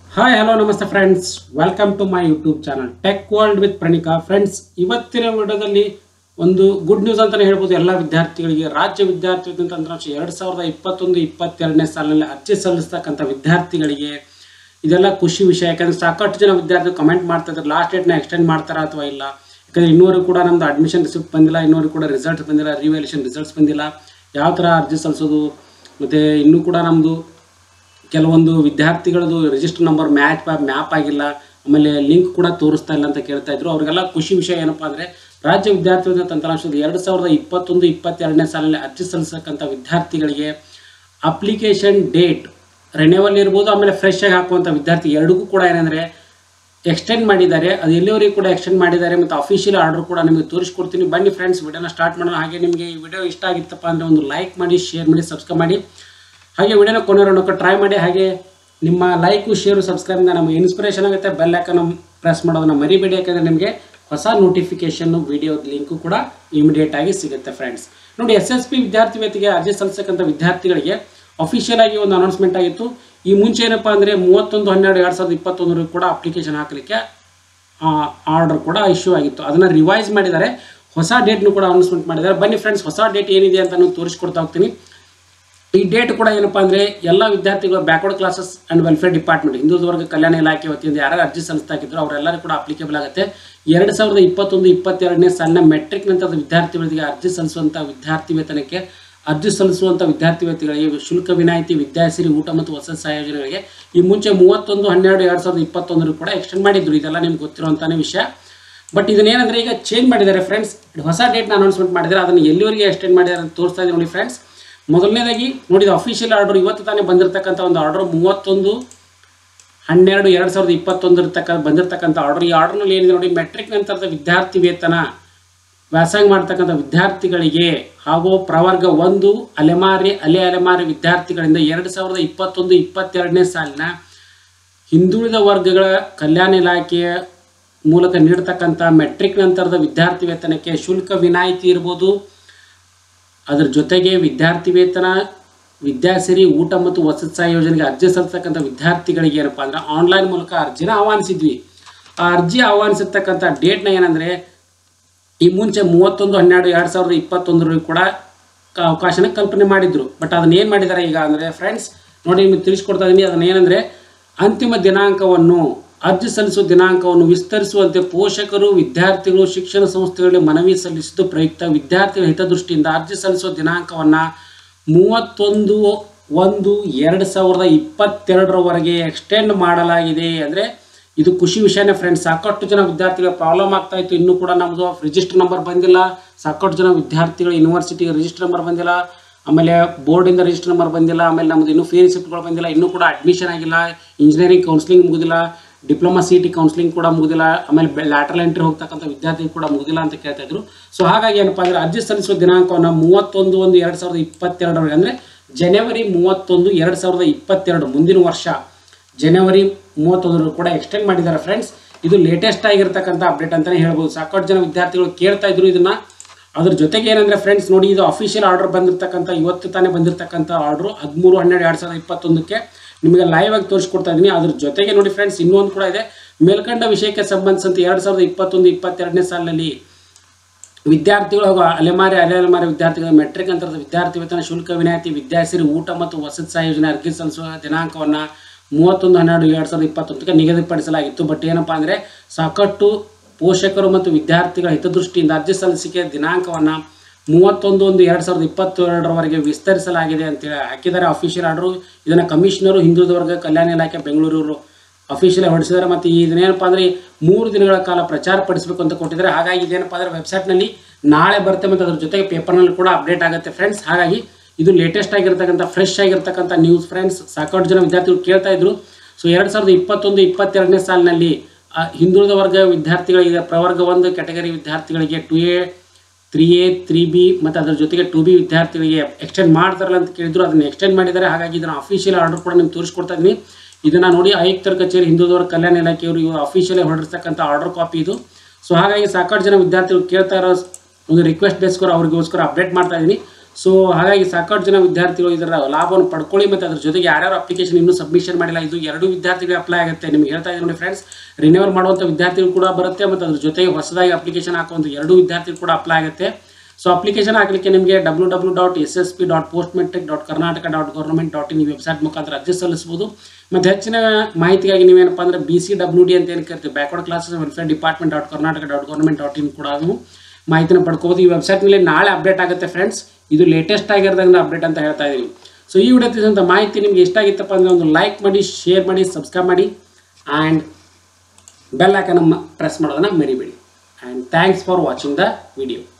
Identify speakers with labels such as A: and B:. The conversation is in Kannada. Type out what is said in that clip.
A: ಹಾಯ್ ಹಲೋ ನಮಸ್ತೆ friends welcome to my YouTube channel tech world with Pranika friends ಇವತ್ತಿನ ವಿಡಿಯೋದಲ್ಲಿ ಒಂದು ಗುಡ್ ನ್ಯೂಸ್ ಅಂತಲೇ ಹೇಳ್ಬೋದು ಎಲ್ಲ ವಿದ್ಯಾರ್ಥಿಗಳಿಗೆ ರಾಜ್ಯ ವಿದ್ಯಾರ್ಥಿ ತಂತ್ರಾಂಶ ಎರಡು ಸಾವಿರದ ಇಪ್ಪತ್ತೊಂದು ಇಪ್ಪತ್ತೆರಡನೇ ಸಾಲಿನಲ್ಲಿ ಅರ್ಜಿ ಸಲ್ಲಿಸ್ತಕ್ಕಂಥ ವಿದ್ಯಾರ್ಥಿಗಳಿಗೆ ಇದೆಲ್ಲ ಖುಷಿ ವಿಷಯ ಯಾಕಂದ್ರೆ ಸಾಕಷ್ಟು ಜನ ವಿದ್ಯಾರ್ಥಿಗಳು ಕಮೆಂಟ್ ಮಾಡ್ತಾ ಇದ್ದಾರೆ ಲಾಸ್ಟ್ ಡೇಟ್ನ ಎಕ್ಸ್ಟೆಂಡ್ ಮಾಡ್ತಾರಾ ಅಥವಾ ಇಲ್ಲ ಯಾಕಂದ್ರೆ ಇನ್ನೂರು ಕೂಡ ನಮ್ದು ಅಡ್ಮಿಷನ್ ರಿಸಿಪ್ಟ್ ಬಂದಿಲ್ಲ ಇನ್ನೂರು ಕೂಡ ರಿಸಲ್ಟ್ ಬಂದಿಲ್ಲ ರಿವ್ಯಾಲ್ಯೂಷನ್ ರಿಸಲ್ಟ್ಸ್ ಬಂದಿಲ್ಲ ಯಾವ ಥರ ಅರ್ಜಿ ಸಲ್ಲಿಸೋದು ಮತ್ತು ಇನ್ನೂ ಕೂಡ ನಮ್ಮದು ಕೆಲವೊಂದು ವಿದ್ಯಾರ್ಥಿಗಳದ್ದು ರಿಜಿಸ್ಟರ್ ನಂಬರ್ ಮ್ಯಾಚ್ ಮ್ಯಾಪ್ ಆಗಿಲ್ಲ ಆಮೇಲೆ ಲಿಂಕ್ ಕೂಡ ತೋರಿಸ್ತಾ ಇಲ್ಲ ಅಂತ ಕೇಳ್ತಾ ಇದ್ರು ಅವರಿಗೆಲ್ಲ ಖುಷಿ ವಿಷಯ ಏನಪ್ಪಾ ಅಂದರೆ ರಾಜ್ಯ ವಿದ್ಯಾರ್ಥಿ ತಂತ್ರಾಂಶದ ಎರಡು ಸಾವಿರದ ಇಪ್ಪತ್ತೊಂದು ಇಪ್ಪತ್ತೆರಡನೇ ಸಾಲಿನಲ್ಲಿ ಅರ್ಜಿ ಸಲ್ಲಿಸಕ್ಕಂಥ ವಿದ್ಯಾರ್ಥಿಗಳಿಗೆ ಅಪ್ಲಿಕೇಶನ್ ಡೇಟ್ ರೆನ್ಯೂವಲ್ ಇರ್ಬೋದು ಆಮೇಲೆ ಫ್ರೆಶ್ ಆಗಿ ಹಾಕುವಂಥ ವಿದ್ಯಾರ್ಥಿ ಎರಡಕ್ಕೂ ಕೂಡ ಏನಂದರೆ ಎಕ್ಸ್ಟೆಂಡ್ ಮಾಡಿದ್ದಾರೆ ಅದು ಎಲ್ಲಿವರೆಗೂ ಕೂಡ ಎಕ್ಸ್ಟೆಂಡ್ ಮಾಡಿದ್ದಾರೆ ಮತ್ತು ಅಫಿಷಿಯಲ್ ಆರ್ಡರ್ ಕೂಡ ನಿಮಗೆ ತೋರಿಸ್ಕೊಡ್ತೀನಿ ಬನ್ನಿ ಫ್ರೆಂಡ್ಸ್ ವಿಡಿಯೋನ ಸ್ಟಾರ್ಟ್ ಮಾಡೋಣ ಹಾಗೆ ನಿಮಗೆ ಈ ವಿಡಿಯೋ ಇಷ್ಟ ಆಗಿತ್ತಪ್ಪ ಅಂದರೆ ಒಂದು ಲೈಕ್ ಮಾಡಿ ಶೇರ್ ಮಾಡಿ ಸಬ್ಸ್ಕ್ರೈಬ್ ಮಾಡಿ ಹಾಗೆ ವಿಡಿಯೋನ ಕೊನೆಯವರೆಗೂ ಟ್ರೈ ಮಾಡಿ ಹಾಗೆ ನಿಮ್ಮ ಲೈಕು ಶೇರು ಸಬ್ಸ್ಕ್ರೈಬಿಂದ ನಮಗೆ ಇನ್ಸ್ಪಿರೇಷನ್ ಆಗುತ್ತೆ ಬೆಲ್ ಐಕನ್ ಪ್ರೆಸ್ ಮಾಡೋದನ್ನ ಮರಿಬೇಡಿ ಯಾಕಂದರೆ ನಿಮಗೆ ಹೊಸ ನೋಟಿಫಿಕೇಷನ್ ವಿಡಿಯೋದ ಲಿಂಕು ಕೂಡ ಇಮಿಡಿಯೇಟ್ ಆಗಿ ಸಿಗುತ್ತೆ ಫ್ರೆಂಡ್ಸ್ ನೋಡಿ ಎಸ್ ಎಸ್ ಪಿ ವಿದ್ಯಾರ್ಥಿ ವೇದಿಕೆ ಅರ್ಜಿ ಸಲ್ಲಿಸಕ್ಕಂಥ ವಿದ್ಯಾರ್ಥಿಗಳಿಗೆ ಅಫಿಷಿಯಲ್ ಆಗಿ ಒಂದು ಅನೌನ್ಸ್ಮೆಂಟ್ ಆಗಿತ್ತು ಈ ಮುಂಚೆ ಏನಪ್ಪ ಅಂದರೆ ಮೂವತ್ತೊಂದು ಹನ್ನೆರಡು ಎರಡು ಸಾವಿರದ ಇಪ್ಪತ್ತೊಂದರಲ್ಲಿ ಕೂಡ ಅಪ್ಲಿಕೇಶನ್ ಹಾಕಲಿಕ್ಕೆ ಆರ್ಡರ್ ಕೂಡ ಇಶ್ಯೂ ಆಗಿತ್ತು ಅದನ್ನು ರಿವೈಸ್ ಮಾಡಿದ್ದಾರೆ ಹೊಸ ಡೇಟ್ನು ಕೂಡ ಅನೌನ್ಸ್ಮೆಂಟ್ ಮಾಡಿದ್ದಾರೆ ಬನ್ನಿ ಫ್ರೆಂಡ್ಸ್ ಹೊಸ ಡೇಟ್ ಏನಿದೆ ಅಂತ ನಾನು ತೋರಿಸ್ಕೊಡ್ತಾ ಹೋಗ್ತೀನಿ ಈ ಡೇಟ್ ಕೂಡ ಏನಪ್ಪ ಅಂದರೆ ಎಲ್ಲ ವಿದ್ಯಾರ್ಥಿಗಳು backward classes and welfare department ಹಿಂದುಳಿದ ವರ್ಗ ಕಲ್ಯಾಣ ಇಲಾಖೆ ವತಿಯಿಂದ ಯಾರು ಅರ್ಜಿ ಸಲ್ಲಿಸ್ತಾ ಇದ್ರು ಅವರೆಲ್ಲರೂ ಕೂಡ ಅಪ್ಲಿಕೇಬಲ್ ಆಗುತ್ತೆ ಎರಡು ಸಾವಿರದ ಇಪ್ಪತ್ತೊಂದು ಇಪ್ಪತ್ತೆರಡನೇ ಸಾಲಿನ ಮೆಟ್ರಿಕ್ ನಂತರದ ವಿದ್ಯಾರ್ಥಿಗಳಿಗೆ ಅರ್ಜಿ ಸಲ್ಲಿಸುವಂಥ ವಿದ್ಯಾರ್ಥಿ ವೇತನಕ್ಕೆ ಅರ್ಜಿ ಸಲ್ಲಿಸುವಂಥ ವಿದ್ಯಾರ್ಥಿ ವೇತನಗಳಿಗೆ ಶುಲ್ಕ ವಿನಾಯಿತಿ ವಿದ್ಯಾಸಿರಿ ಊಟ ಮತ್ತು ವಸತಿ ಸಂಯೋಜನೆಗಳಿಗೆ ಈ ಮುಂಚೆ ಮೂವತ್ತೊಂದು ಹನ್ನೆರಡು ಎರಡು ಸಾವಿರದ ಇಪ್ಪತ್ತೊಂದರಲ್ಲಿ ಕೂಡ ಎಕ್ಸ್ಟೆಂಡ್ ಮಾಡಿದ್ರು ಇದೆಲ್ಲ ನಿಮ್ಗೆ ಗೊತ್ತಿರುವಂಥನೇ ವಿಷಯ ಬಟ್ ಇದನ್ನೇನಂದ್ರೆ ಈಗ ಚೇಂಜ್ ಮಾಡಿದ್ದಾರೆ ಫ್ರೆಂಡ್ಸ್ ಹೊಸ ಡೇಟ್ನ ಅನೌನ್ಸ್ಮೆಂಟ್ ಮಾಡಿದ್ದಾರೆ ಅದನ್ನು ಎಲ್ಲಿವರೆಗೆ ಎಕ್ಸ್ಟೆಂಡ್ ಮಾಡಿದ್ದಾರೆ ಅಂತ ತೋರಿಸ್ತಾ ಇದ್ದೀವಿ ನೋಡಿ ಫ್ರೆಂಡ್ಸ್ ಮೊದಲನೇದಾಗಿ ನೋಡಿದ ಅಫಿಷಿಯಲ್ ಆರ್ಡರ್ ಇವತ್ತು ತಾನೇ ಬಂದಿರತಕ್ಕಂಥ ಒಂದು ಆರ್ಡರ್ ಮೂವತ್ತೊಂದು ಹನ್ನೆರಡು ಎರಡು ಸಾವಿರದ ಇಪ್ಪತ್ತೊಂದರ ಬಂದಿರತಕ್ಕಂಥ ಆರ್ಡರ್ ಈ ಆರ್ಡರ್ನಲ್ಲಿ ಏನಿದೆ ನೋಡಿ ಮೆಟ್ರಿಕ್ ನಂತರದ ವಿದ್ಯಾರ್ಥಿ ವೇತನ ವ್ಯಾಸಂಗ ಮಾಡ್ತಕ್ಕಂಥ ವಿದ್ಯಾರ್ಥಿಗಳಿಗೆ ಹಾಗೂ ಪ್ರವರ್ಗ ಒಂದು ಅಲೆಮಾರಿ ಅಲೆ ಅಲೆಮಾರಿ ವಿದ್ಯಾರ್ಥಿಗಳಿಂದ ಎರಡು ಸಾವಿರದ ಇಪ್ಪತ್ತೊಂದು ಇಪ್ಪತ್ತೆರಡನೇ ಸಾಲಿನ ಹಿಂದುಳಿದ ವರ್ಗಗಳ ಕಲ್ಯಾಣ ಇಲಾಖೆಯ ಮೂಲಕ ನೀಡತಕ್ಕಂಥ ಮೆಟ್ರಿಕ್ ನಂತರದ ವಿದ್ಯಾರ್ಥಿ ವೇತನಕ್ಕೆ ಶುಲ್ಕ ವಿನಾಯಿತಿ ಇರ್ಬೋದು ಅದರ ಜೊತೆಗೆ ವಿದ್ಯಾರ್ಥಿ ವೇತನ ವಿದ್ಯಾಸಿರಿ ಊಟ ಮತ್ತು ವಸತಿ ಯೋಜನೆಗೆ ಅರ್ಜಿ ಸಲ್ಲಿಸ್ತಕ್ಕಂಥ ವಿದ್ಯಾರ್ಥಿಗಳಿಗೆ ಏನಪ್ಪ ಅಂದ್ರೆ ಆನ್ಲೈನ್ ಮೂಲಕ ಅರ್ಜಿನ ಆಹ್ವಾನಿಸಿದ್ವಿ ಆ ಅರ್ಜಿ ಆಹ್ವಾನಿಸಿರ್ತಕ್ಕಂಥ ಡೇಟ್ನ ಏನಂದರೆ ಈ ಮುಂಚೆ ಮೂವತ್ತೊಂದು ಹನ್ನೆರಡು ಎರಡು ಸಾವಿರದ ಇಪ್ಪತ್ತೊಂದರಲ್ಲಿ ಕೂಡ ಕ- ಅವಕಾಶನ ಕಲ್ಪನೆ ಮಾಡಿದ್ರು ಬಟ್ ಅದನ್ನ ಏನು ಮಾಡಿದ್ದಾರೆ ಈಗ ಅಂದರೆ ಫ್ರೆಂಡ್ಸ್ ನೋಡಿ ನಿಮಗೆ ತಿಳಿಸ್ಕೊಡ್ತಾ ಇದ್ದೀನಿ ಅದನ್ನ ಏನಂದರೆ ಅಂತಿಮ ದಿನಾಂಕವನ್ನು ಅರ್ಜಿ ಸಲ್ಲಿಸುವ ದಿನಾಂಕವನ್ನು ವಿಸ್ತರಿಸುವಂತೆ ಪೋಷಕರು ವಿದ್ಯಾರ್ಥಿಗಳು ಶಿಕ್ಷಣ ಸಂಸ್ಥೆಗಳಿಗೆ ಮನವಿ ಸಲ್ಲಿಸಿದ್ದು ಪ್ರಯುಕ್ತ ವಿದ್ಯಾರ್ಥಿಗಳ ಹಿತದೃಷ್ಟಿಯಿಂದ ಅರ್ಜಿ ಸಲ್ಲಿಸುವ ದಿನಾಂಕವನ್ನು ಮೂವತ್ತೊಂದು ಒಂದು ಎರಡು ಸಾವಿರದ ಇಪ್ಪತ್ತೆರಡರವರೆಗೆ ಎಕ್ಸ್ಟೆಂಡ್ ಮಾಡಲಾಗಿದೆ ಅಂದರೆ ಇದು ಖುಷಿ ವಿಷಯನೇ ಫ್ರೆಂಡ್ಸ್ ಸಾಕಷ್ಟು ಜನ ವಿದ್ಯಾರ್ಥಿಗಳ ಪ್ರಾಬ್ಲಮ್ ಆಗ್ತಾ ಇತ್ತು ಇನ್ನೂ ಕೂಡ ನಮ್ಮದು ರಿಜಿಸ್ಟರ್ ನಂಬರ್ ಬಂದಿಲ್ಲ ಸಾಕಷ್ಟು ಜನ ವಿದ್ಯಾರ್ಥಿಗಳು ಯೂನಿವರ್ಸಿಟಿಗೆ ರಿಜಿಸ್ಟರ್ ನಂಬರ್ ಬಂದಿಲ್ಲ ಆಮೇಲೆ ಬೋರ್ಡಿಂದ ರಿಜಿಸ್ಟರ್ ನಂಬರ್ ಬಂದಿಲ್ಲ ಆಮೇಲೆ ನಮ್ಮದು ಇನ್ನೂ ಫೀ ರಿಸಿಪ್ಟ್ಗಳು ಬಂದಿಲ್ಲ ಇನ್ನೂ ಕೂಡ ಅಡ್ಮಿಷನ್ ಆಗಿಲ್ಲ ಇಂಜಿನಿಯರಿಂಗ್ ಕೌನ್ಸಿಲಿಂಗ್ ಮುಗಿದಿಲ್ಲ ಡಿಪ್ಲೊಮಾ ಸಿ ಟಿ ಕೌನ್ಸಿಲಿಂಗ್ ಕೂಡ ಮುಗಿದಿಲ್ಲ ಆಮೇಲೆ ಲ್ಯಾಟ್ರಲ್ ಎಂಟ್ರಿ ಹೋಗ್ತಕ್ಕಂಥ ವಿದ್ಯಾರ್ಥಿ ಕೂಡ ಮುಗಿದಿಲ್ಲ ಅಂತ ಕೇಳ್ತಾ ಇದ್ರು ಸೊ ಹಾಗಾಗಿ ಏನಪ್ಪಾ ಅಂದರೆ ಅರ್ಜಿ ಸಲ್ಲಿಸುವ ದಿನಾಂಕವನ್ನು ಮೂವತ್ತೊಂದು ಒಂದು ಎರಡು ಸಾವಿರದ ಇಪ್ಪತ್ತೆರಡರವರೆಗೆ ಅಂದರೆ ಜನವರಿ ಮೂವತ್ತೊಂದು ಎರಡು ಸಾವಿರದ ಇಪ್ಪತ್ತೆರಡು ಮುಂದಿನ ವರ್ಷ ಜನವರಿ ಮೂವತ್ತೊಂದರಲ್ಲಿ ಕೂಡ ಎಕ್ಸ್ಟೆಂಡ್ ಮಾಡಿದ್ದಾರೆ ಫ್ರೆಂಡ್ಸ್ ಇದು ಲೇಟೆಸ್ಟ್ ಆಗಿರ್ತಕ್ಕಂಥ ಅಪ್ಡೇಟ್ ಅಂತಲೇ ಹೇಳ್ಬೋದು ಸಾಕಷ್ಟು ಜನ ವಿದ್ಯಾರ್ಥಿಗಳು ಕೇಳ್ತಾ ಇದ್ರು ಇದನ್ನ ಅದ್ರ ಜೊತೆಗೆ ಏನಂದ್ರೆ ಫ್ರೆಂಡ್ಸ್ ನೋಡಿ ಇದು ಅಫಿಷಿಯಲ್ ಆರ್ಡರ್ ಬಂದಿರತಕ್ಕಂಥ ಇವತ್ತು ತಾನೇ ಬಂದಿರತಕ್ಕಂಥ ಆರ್ಡರ್ ಹದಿಮೂರು ಹನ್ನೆರಡು ಎರಡು ಸಾವಿರದ ಇಪ್ಪತ್ತೊಂದಕ್ಕೆ ನಿಮಗೆ ಲೈವ್ ಆಗಿ ತೋರಿಸ್ಕೊಡ್ತಾ ಇದ್ದೀನಿ ಅದ್ರ ಜೊತೆಗೆ ನೋಡಿ ಫ್ರೆಂಡ್ಸ್ ಇನ್ನೊಂದು ಕೂಡ ಇದೆ ಮೇಲ್ಕಂಡ ವಿಷಯಕ್ಕೆ ಸಂಬಂಧಿಸಿದಂತೆ ಎರಡು ಸಾವಿರದ ಇಪ್ಪತ್ತೊಂದು ಇಪ್ಪತ್ತೆರಡನೇ ಸಾಲಿನಲ್ಲಿ ವಿದ್ಯಾರ್ಥಿಗಳು ಹಾಗೂ ಅಲೆಮಾರಿ ಅಲೆ ಅಲೆಮಾರಿ ವಿದ್ಯಾರ್ಥಿಗಳ ಮೆಟ್ರಿಕ್ ಅಂತರದ ವಿದ್ಯಾರ್ಥಿ ವೇತನ ಶುಲ್ಕ ವಿನಾಯಿತಿ ವಿದ್ಯಾಸಿರಿ ಊಟ ಮತ್ತು ವಸತಿ ಸಂಯೋಜನೆ ಅರ್ಜಿ ಸಲ್ಲಿಸುವ ದಿನಾಂಕವನ್ನು ಮೂವತ್ತೊಂದು ಹನ್ನೆರಡು ಎರಡು ಸಾವಿರದ ಇಪ್ಪತ್ತೊಂದಕ್ಕೆ ನಿಗದಿಪಡಿಸಲಾಗಿತ್ತು ಬಟ್ ಏನಪ್ಪಾ ಅಂದರೆ ಸಾಕಷ್ಟು ಪೋಷಕರು ಮತ್ತು ವಿದ್ಯಾರ್ಥಿಗಳ ಹಿತದೃಷ್ಟಿಯಿಂದ ಅರ್ಜಿ ಸಲ್ಲಿಸಿಕೆ ದಿನಾಂಕವನ್ನು ಮೂವತ್ತೊಂದು ಒಂದು ಎರಡು ಸಾವಿರದ ಇಪ್ಪತ್ತೆರಡರವರೆಗೆ ವಿಸ್ತರಿಸಲಾಗಿದೆ ಅಂತೇಳಿ ಹಾಕಿದ್ದಾರೆ ಅಫಿಷಿಯಲ್ ಆರ್ಡರು ಇದನ್ನು ಕಮಿಷನರು ಹಿಂದುಳಿದ ವರ್ಗ ಕಲ್ಯಾಣ ಇಲಾಖೆ ಬೆಂಗಳೂರು ಅಫಿಷಿಯಲ್ ಹೊರಡಿಸಿದ್ದಾರೆ ಮತ್ತು ಇದೇನಪ್ಪ ಅಂದರೆ ಮೂರು ದಿನಗಳ ಕಾಲ ಪ್ರಚಾರ ಪಡಿಸಬೇಕು ಅಂತ ಕೊಟ್ಟಿದ್ದಾರೆ ಹಾಗಾಗಿ ಇದೇನಪ್ಪ ಅಂದರೆ ವೆಬ್ಸೈಟ್ನಲ್ಲಿ ನಾಳೆ ಬರುತ್ತೆ ಮತ್ತು ಅದ್ರ ಜೊತೆಗೆ ಪೇಪರ್ನಲ್ಲಿ ಕೂಡ ಅಪ್ಡೇಟ್ ಆಗುತ್ತೆ ಫ್ರೆಂಡ್ಸ್ ಹಾಗಾಗಿ ಇದು ಲೇಟೆಸ್ಟ್ ಆಗಿರ್ತಕ್ಕಂಥ ಫ್ರೆಶ್ ಆಗಿರ್ತಕ್ಕಂಥ ನ್ಯೂಸ್ ಫ್ರೆಂಡ್ಸ್ ಸಾಕಷ್ಟು ಜನ ವಿದ್ಯಾರ್ಥಿಗಳು ಕೇಳ್ತಾ ಇದ್ರು ಸೊ ಎರಡು ಸಾವಿರದ ಇಪ್ಪತ್ತೊಂದು ಇಪ್ಪತ್ತೆರಡನೇ ಸಾಲಿನಲ್ಲಿ ಆ, ಹಿಂದುಳಿದ ವರ್ಗ ವಿದ್ಯಾರ್ಥಿಗಳಿಗೆ ಪ್ರವರ್ಗ ಒಂದು ಕ್ಯಾಟಗರಿ ವಿದ್ಯಾರ್ಥಿಗಳಿಗೆ two A three A three B ಮತ್ತು ಅದರ ಜೊತೆಗೆ ಟು ಬಿ ವಿದ್ಯಾರ್ಥಿಗಳಿಗೆ ಎಕ್ಸ್ಟೆಂಡ್ ಮಾಡ್ತಾರಲ್ಲ ಅಂತ ಕೇಳಿದ್ರು ಅದನ್ನು ಎಕ್ಸ್ಟೆಂಡ್ ಮಾಡಿದ್ದಾರೆ ಹಾಗಾಗಿ ಇದನ್ನು ಅಫಿಷಿಯಲ್ ಆರ್ಡರ್ ಕೂಡ ನಿಮ್ಗೆ ತೋರಿಸ್ಕೊಡ್ತಾ ಇದ್ದೀನಿ ಇದನ್ನು ನೋಡಿ ಆಯುಕ್ತರ ಕಚೇರಿ ಹಿಂದುಳಿದವರ ಕಲ್ಯಾಣ ಇಲಾಖೆಯವರು ಇವರು ಅಫಿಷಿಯಲ್ ಹೊರಡಿಸ್ತಕ್ಕಂಥ ಆರ್ಡರ್ ಕಾಪಿ ಇದು ಸೊ ಹಾಗಾಗಿ ಸಾಕಷ್ಟು ಜನ ವಿದ್ಯಾರ್ಥಿಗಳು ಕೇಳ್ತಾ ಇರೋ ಒಂದು ರಿಕ್ವೆಸ್ಟ್ ಬೇಸ್ಕೋರ ಅವ್ರಿಗೋಸ್ಕರ ಅಪ್ಡೇಟ್ ಮಾಡ್ತಾ ಇದ್ದೀನಿ ಸೊ ಹಾಗಾಗಿ ಸಾಕಷ್ಟು ಜನ ವಿದ್ಯಾರ್ಥಿಗಳು ಇದರ ಲಾಭವನ್ನು ಪಡ್ಕೊಳ್ಳಿ ಮತ್ತು ಅದ್ರ ಜೊತೆಗೆ ಯಾರ್ಯಾರು ಅಪ್ಲಿಕೇಶನ್ ಇನ್ನೂ ಸಬ್ಮಿಷನ್ ಮಾಡಿಲ್ಲ ಇದು ಎರಡು ವಿದ್ಯಾರ್ಥಿಗಳಿಗೆ ಅಪ್ಲೈ ಆಗುತ್ತೆ ನಿಮ್ಗೆ ಹೇಳ್ತಾ ಇದ್ದೀನಿ ನೋಡಿ ಫ್ರೆಂಡ್ಸ್ ರಿನ್ಯೂವಲ್ ಮಾಡುವಂಥ ವಿದ್ಯಾರ್ಥಿಗಳು ಕೂಡ ಬರುತ್ತೆ ಮತ್ತು ಅದ್ರ ಜೊತೆಗೆ ಹೊಸದಾಗಿ ಅಪ್ಲಿಕೇಶನ್ ಹಾಕುವಂಥ ಎರಡು ವಿದ್ಯಾರ್ಥಿಗಳು ಕೂಡ ಅಪ್ಲೈ ಆಗುತ್ತೆ ಸೊ ಅಪ್ಲಿಕೇಶನ್ ಹಾಕಲಿಕ್ಕೆ ನಿಮಗೆ W W dot S S P dot post matric dot Karnataka dot government dot in ಈ ವೆಬ್ಸೈಟ್ ಮುಖಾಂತರ ಅರ್ಜಿ ಸಲ್ಲಿಸಬಹುದು ಮತ್ತು ಹೆಚ್ಚಿನ ಮಾಹಿತಿಗಾಗಿ ನೀವೇನಪ್ಪ ಅಂದರೆ ಬಿ ಸಿ ಡಬ್ಲ್ಯೂ ಡಿ ಅಂತ ಏನು ಕರಿತೀವಿ backward classes welfare department dot Karnataka dot government dot in ಕೂಡ ಅದು ಮಾಹಿತಿನ ಪಡ್ಕೋಬೋದು ಈ ವೆಬ್ಸೈಟ್ನಲ್ಲಿ ನಾಳೆ ಅಪ್ಡೇಟ್ ಆಗುತ್ತೆ ಫ್ರೆಂಡ್ಸ್ ಇದು ಲೇಟೆಸ್ಟ್ ಆಗಿರೋದ್ರಿಂದ ಅಪ್ಡೇಟ್ ಅಂತ ಹೇಳ್ತಾ ಇದ್ದೀನಿ ಸೊ ಈ ವಿಡಿಯೋ ತಿಳಿಸಿದಂಥ ಮಾಹಿತಿ ನಿಮಗೆ ಇಷ್ಟ ಆಗಿತ್ತಪ್ಪ ಅಂದರೆ ಒಂದು ಲೈಕ್ ಮಾಡಿ ಶೇರ್ ಮಾಡಿ ಸಬ್ಸ್ಕ್ರೈಬ್ ಮಾಡಿ ಆ್ಯಂಡ್ ಬೆಲ್ ಐಕನ್ ಪ್ರೆಸ್ ಮಾಡೋದನ್ನು ಮರಿಬೇಡಿ and thanks for watching the video